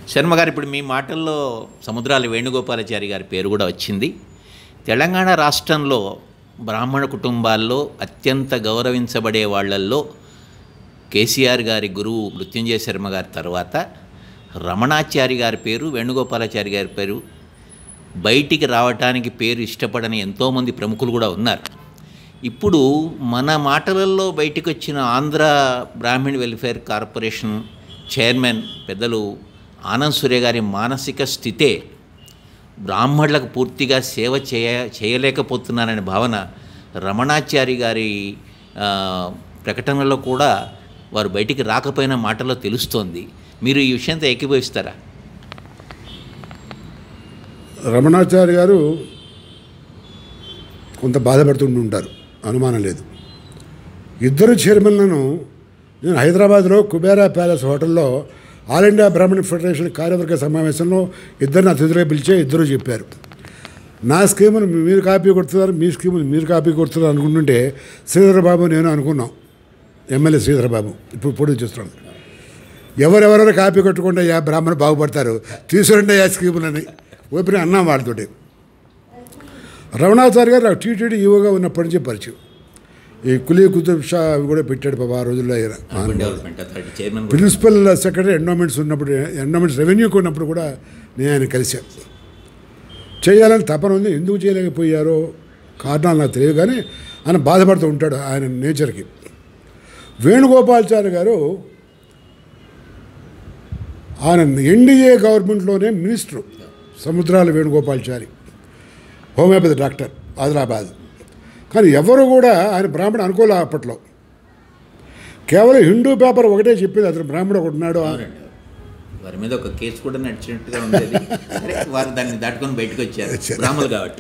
శర్మ గారు ఇప్పుడు మీ మాటల్లో సముద్రాల వేణుగోపాలాచారి గారి పేరు కూడా వచ్చింది తెలంగాణ రాష్ట్రంలో బ్రాహ్మణ కుటుంబాల్లో అత్యంత గౌరవించబడే వాళ్ళల్లో కేసీఆర్ గారి గురువు మృత్యుంజయ శర్మ గారి తర్వాత రమణాచారి గారి పేరు వేణుగోపాలాచారి గారి పేరు బయటికి రావటానికి పేరు ఇష్టపడని ఎంతోమంది ప్రముఖులు కూడా ఉన్నారు ఇప్పుడు మన మాటలలో బయటికి వచ్చిన Andhra Brahmin welfare corporation chairman పెద్దలు ఆనంద్ సూర్య గారి మానసిక స్థితే బ్రాహ్మణులకు పూర్తిగా సేవ చేయ చేయలేకపోతున్నారనే భావన రమణాచారి గారి ఆ, ప్రకటనలో కూడా వారు బయటికి రాకపోయిన మాటలో తెలుస్తోంది మీరు ఈ విషయంతో ఏకీభవిస్తారా రమణాచారి గారు కొంత బాధపడుతుండి ఉంటారు అనుమానం లేదు ఇద్దరు చైర్మన్లను నేను హైదరాబాద్లో కుబేరా ప్యాలెస్ హోటల్లో ఆల్ ఇండియా బ్రాహ్మణ ఫెడరేషన్ కార్యవర్గ సమావేశంలో ఇద్దరిని అతిథులుగా పిలిచే ఇద్దరు చెప్పారు నా స్కీమును మీరు కాపీ కొడుతున్నారు మీ స్కీమును మీరు కాపీ కొడుతున్నారు అనుకుంటుంటే శ్రీధర్ బాబు నేను అనుకున్నాం ఎమ్మెల్యే శ్రీధర్ బాబు ఇప్పుడు పొడి చూస్తున్నాం ఎవరెవరెవరు కాపీ కొట్టుకుంటే యా బ్రాహ్మణ బాగుపడతారు తీసుకురండి యా స్కీములని ఓపెన్ అన్నాం వాళ్ళతోటి రమణాచారి గారు నాకు టీటీడీ ఈవోగా ఉన్నప్పటి నుంచి పరిచయం ఈ కులీ కుతుబ్ షా అవి కూడా పెట్టాడు పాప ఆ రోజుల్లో ఆయన అర్బన్ డెవలప్మెంట్ అథారిటీ చైర్మన్ కూడా ప్రిన్సిపల్ సెక్రటరీ ఎండోమెంట్స్ ఉన్నప్పుడు ఎండోమెంట్స్ రెవెన్యూకి ఉన్నప్పుడు కూడా నేను ఆయన కలిశాను చేయాలని తపన ఉంది ఎందుకు చేయలేకపోయారో కారణాలు నాకు తెలియదు కానీ ఆయన బాధపడుతూ ఉంటాడు ఆయన నేచర్కి వేణుగోపాల్చారి గారు ఆయన ఎన్డీఏ గవర్నమెంట్లోనే minister Samudrala Venugopalachari homeopathy doctor Adilabad కానీ ఎవరు కూడా ఆయన బ్రాహ్మణ అనుకోలే అప్పట్లో కేవలం హిందూ పేపర్ ఒకటే చెప్పేది అతను బ్రాహ్మణ ఒకటి ఉన్నాడు అవునండి వారి మీద ఒక కేసు కూడా నడిచినట్టుగా ఉండేది సరే వారు దాన్ని దాటుకొని బయటకు వచ్చారు బ్రాహ్మలు కాబట్టి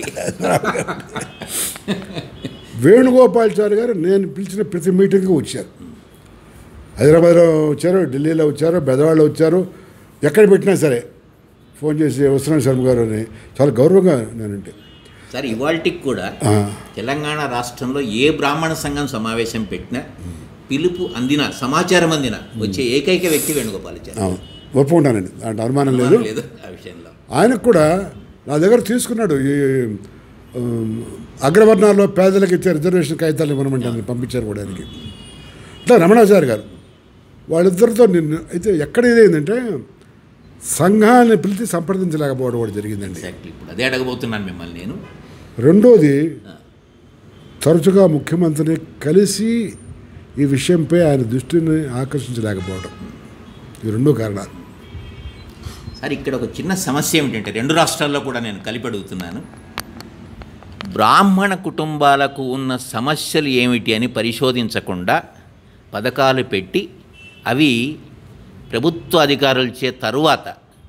వేణుగోపాల్చారి గారు నేను పిలిచిన ప్రతి మీటింగ్కి వచ్చారు హైదరాబాద్లో వచ్చారు ఢిల్లీలో వచ్చారు బెదవాడలో వచ్చారు ఎక్కడ పెట్టినా సరే ఫోన్ చేసి వస్తున్నాను శర్మ గారు అని చాలా గౌరవంగా నేనంటే సార్ ఇవాళకి కూడా ఆ, తెలంగాణ రాష్ట్రంలో ఏ బ్రాహ్మణ సంఘం సమావేశం పెట్టినా పిలుపు అందిన సమాచారం అందిన వచ్చే ఏకైక వ్యక్తి వేణుగోపాలాచారి అవును ఒప్పుకుంటానండి దాంట్లో అనుమానం లేదు లేదు ఆ విషయంలో ఆయనకు కూడా నా దగ్గర తీసుకున్నాడు ఈ ఉమ్, అగ్రవర్ణాల్లో పేదలకు ఇచ్చే రిజర్వేషన్ కాగితాలు ఇవ్వనమంటే ఆయన పంపించారు కూడా ఆయనకి ఇట్లా రమణాచారి గారు వాళ్ళిద్దరితో నిన్ను అయితే ఎక్కడ ఇదేంటంటే సంఘాన్ని పిలిచి సంప్రదించలేకపోవడం కూడా జరిగిందండి ఎగ్జాక్ట్లీ ఇప్పుడు అదే అడగబోతున్నాను మిమ్మల్ని నేను రెండోది తరచుగా ముఖ్యమంత్రిని కలిసి ఈ విషయంపై ఆయన దృష్టిని ఆకర్షించలేకపోవడం ఈ రెండు కారణాలు సార్ ఇక్కడ ఒక చిన్న సమస్య ఏమిటంటే రెండు రాష్ట్రాల్లో కూడా నేను కలిపి అడుగుతున్నాను బ్రాహ్మణ కుటుంబాలకు ఉన్న సమస్యలు ఏమిటి అని పరిశోధించకుండా పథకాలు పెట్టి అవి ప్రభుత్వ అధికారులచే తరువాత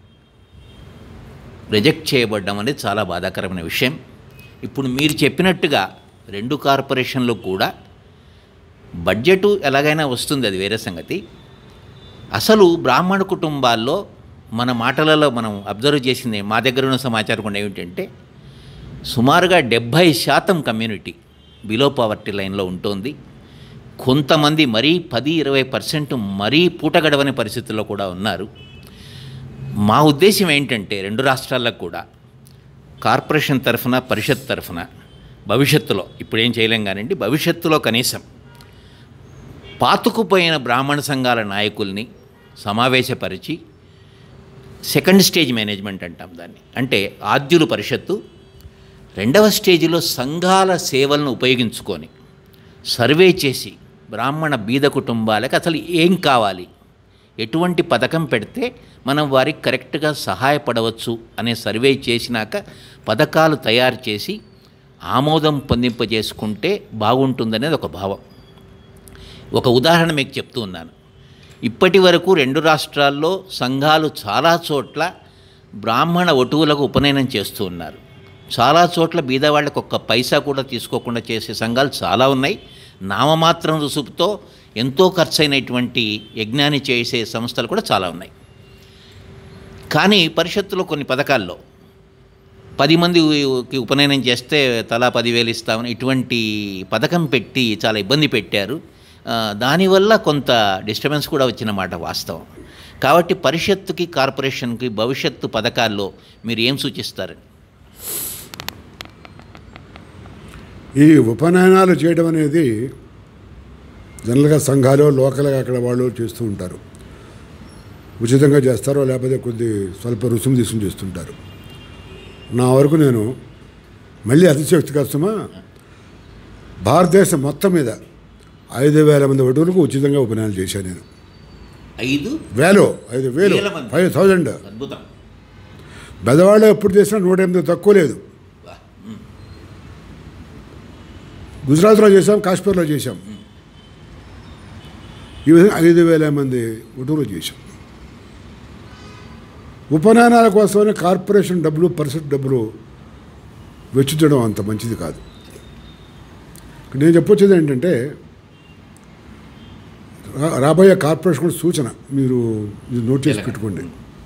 రిజెక్ట్ చేయబడ్డం అనేది చాలా బాధాకరమైన విషయం ఇప్పుడు మీరు చెప్పినట్టుగా రెండు కార్పొరేషన్లు కూడా బడ్జెట్ ఎలాగైనా వస్తుంది అది వేరే సంగతి అసలు బ్రాహ్మణ కుటుంబాల్లో మన మాటలలో మనం అబ్జర్వ్ చేసింది మా దగ్గర ఉన్న సమాచారం కూడా ఏమిటంటే సుమారుగా డెబ్భై శాతం కమ్యూనిటీ బిలో పావర్టీ లైన్లో ఉంటుంది కొంతమంది మరీ పది ఇరవై పర్సెంట్ మరీ పూట గడవని పరిస్థితుల్లో కూడా ఉన్నారు మా ఉద్దేశం ఏంటంటే రెండు రాష్ట్రాలకు కూడా కార్పొరేషన్ తరఫున పరిషత్ తరఫున భవిష్యత్తులో ఇప్పుడేం చేయలేం కానివ్వండి భవిష్యత్తులో కనీసం పాతుకుపోయిన బ్రాహ్మణ సంఘాల నాయకుల్ని సమావేశపరిచి సెకండ్ స్టేజ్ మేనేజ్మెంట్ అంటాం దాన్ని అంటే ఆద్యులు పరిషత్తు రెండవ స్టేజిలో సంఘాల సేవలను ఉపయోగించుకొని సర్వే చేసి బ్రాహ్మణ బీద కుటుంబాలకు అసలు ఏం కావాలి ఎటువంటి పథకం పెడితే మనం వారికి కరెక్ట్గా సహాయపడవచ్చు అనే సర్వే చేసినాక పథకాలు తయారు చేసి ఆమోదం పొందింపజేసుకుంటే బాగుంటుందనేది ఒక భావం ఒక ఉదాహరణ మీకు చెప్తూ ఉన్నాను ఇప్పటి వరకు రెండు రాష్ట్రాల్లో సంఘాలు చాలా చోట్ల బ్రాహ్మణ వటువులకు ఉపనయనం చేస్తూ ఉన్నారు చాలా చోట్ల బీదవాళ్ళకు ఒక్క పైసా కూడా తీసుకోకుండా చేసే సంఘాలు చాలా ఉన్నాయి నామమాత్రం రుసుపుతో ఎంతో ఖర్చైనటువంటి యజ్ఞాన్ని చేసే సంస్థలు కూడా చాలా ఉన్నాయి కానీ పరిషత్తులో కొన్ని పథకాల్లో పది మందికి ఉపనయనం చేస్తే తలా పదివేలు ఇస్తామని ఇటువంటి పథకం పెట్టి చాలా ఇబ్బంది పెట్టారు ఆ, దానివల్ల కొంత డిస్టర్బెన్స్ కూడా వచ్చిన మాట వాస్తవం కాబట్టి పరిషత్తుకి కార్పొరేషన్కి భవిష్యత్తు పథకాల్లో మీరు ఏం సూచిస్తారు ఈ ఉపనయనాలు చేయడం అనేది జనరల్గా సంఘాలు లోకల్గా అక్కడ వాళ్ళు చేస్తూ ఉంటారు ఉచితంగా చేస్తారో లేకపోతే కొద్ది స్వల్ప రుసుము తీసుకుని చేస్తుంటారు నా వరకు నేను మళ్ళీ అతిశక్తి కష్టమా భారతదేశం మొత్తం మీద ఐదు వేల మంది వటువులకు ఉచితంగా ఉపనయనాలు చేశాను నేను ఐదు వేలు ఐదు వేలు వేల మంది. ఫైవ్ థౌజండ్ అద్భుతం పెద్దవాళ్ళు ఎప్పుడు చేసినా నూట ఎనిమిది తక్కువ లేదు వా. గుజరాత్లో చేసాం కాశ్మీర్లో చేసాం ఈ విధంగా ఐదు వేల మంది వటువులు చేశాం ఉపనయనాల కోసమని కార్పొరేషన్ డబ్బులు పరిషత్ డబ్బులు వెచ్చించడం అంత మంచిది కాదు ఇక్కడ నేను చెప్పొచ్చేది ఏంటంటే రా- రాబోయే కార్పొరేషన్ కూడా సూచన మీరు ఇది నోట్ చేసి పెట్టుకోండి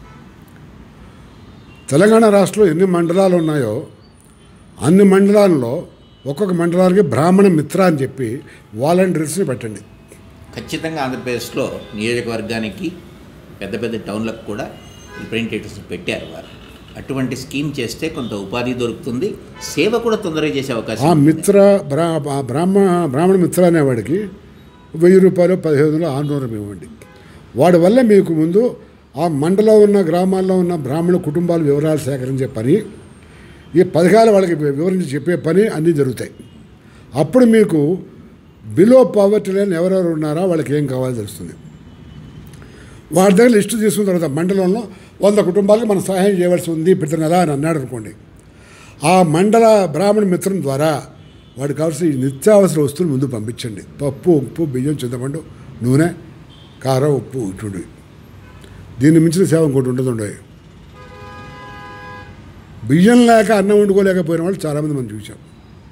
తెలంగాణ రాష్ట్రంలో ఎన్ని మండలాలు ఉన్నాయో అన్ని మండలాల్లో ఒక్కొక్క మండలానికి బ్రాహ్మణ మిత్ర అని చెప్పి వాలంటీర్స్ని పెట్టండి ఖచ్చితంగా ఆంధ్రప్రదేశ్లో నియోజకవర్గానికి పెద్ద పెద్ద టౌన్లకు కూడా రిప్రజెంటేటివ్స్ పెట్టారు వారు అటువంటి స్కీమ్ చేస్తే కొంత ఉపాధి దొరుకుతుంది సేవ కూడా తొందరగా చేసే అవకాశం ఆ ఉంటుంది. మిత్ర బ్రా ఆ బ్రాహ్మ బ్రాహ్మణ మిత్ర అనేవాడికి వెయ్యి రూపాయలు పదిహేను వందలు ఆందోళన ఇవ్వండి వాడి వల్ల మీకు ముందు ఆ మండలం ఉన్న గ్రామాల్లో ఉన్న బ్రాహ్మణ కుటుంబాల వివరాలు సేకరించే పని ఈ పథకాలు వాళ్ళకి వివరించి చెప్పే పని అన్నీ జరుగుతాయి అప్పుడు మీకు బిలో పావర్టీ లైన్ ఎవరెవరు ఉన్నారో వాళ్ళకి ఏం కావాలో తెలుస్తుంది వాడి దగ్గర లిస్టు తీసుకున్న తర్వాత మండలంలో వంద కుటుంబాలకు మనం సహాయం చేయవలసి ఉంది ప్రతి నెల అని అన్నాడు అనుకోండి ఆ మండల బ్రాహ్మణ మిత్రం ద్వారా వాడికి కావాల్సిన ఈ నిత్యావసర వస్తువులు ముందు పంపించండి పప్పు ఉప్పు బియ్యం చింతపండు నూనె కారం ఉప్పు ఇటువంటి దీన్ని మించిన సేవ ఇంకోటి ఉండదు ఉండవు బియ్యం లేక అన్నం వండుకోలేకపోయిన వాళ్ళు చాలామంది మనం చూసాం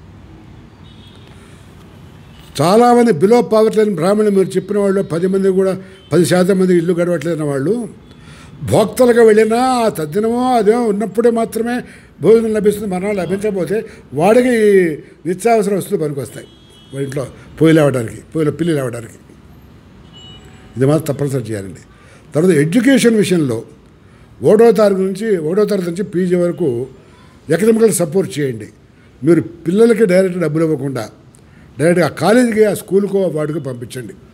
చాలామంది బిలో పావర్టీ లేని బ్రాహ్మణులు మీరు చెప్పిన వాళ్ళు పది మంది కూడా పది శాతం మంది ఇల్లు గడవట్లేని వాళ్ళు భోక్తలుగా వెళ్ళినా ఆ తద్దినమో అదేమో ఉన్నప్పుడే మాత్రమే భోజనం లభిస్తుంది మనం లభించకపోతే వాడికి ఈ నిత్యావసర వస్తువులు పనికొస్తాయి వాడి ఇంట్లో పొయ్యిలు అవ్వడానికి పొయ్యిలో పిల్లి అవ్వడానికి ఇది మాత్రం తప్పనిసరి చేయాలండి తర్వాత ఎడ్యుకేషన్ విషయంలో ఒకటో తారీఖు నుంచి ఒకటో తారీఖు నుంచి పీజీ వరకు ఎకనామికల్ సపోర్ట్ చేయండి మీరు పిల్లలకి డైరెక్ట్ డబ్బులు ఇవ్వకుండా డైరెక్ట్గా కాలేజీకి ఆ స్కూల్కో వాటికి పంపించండి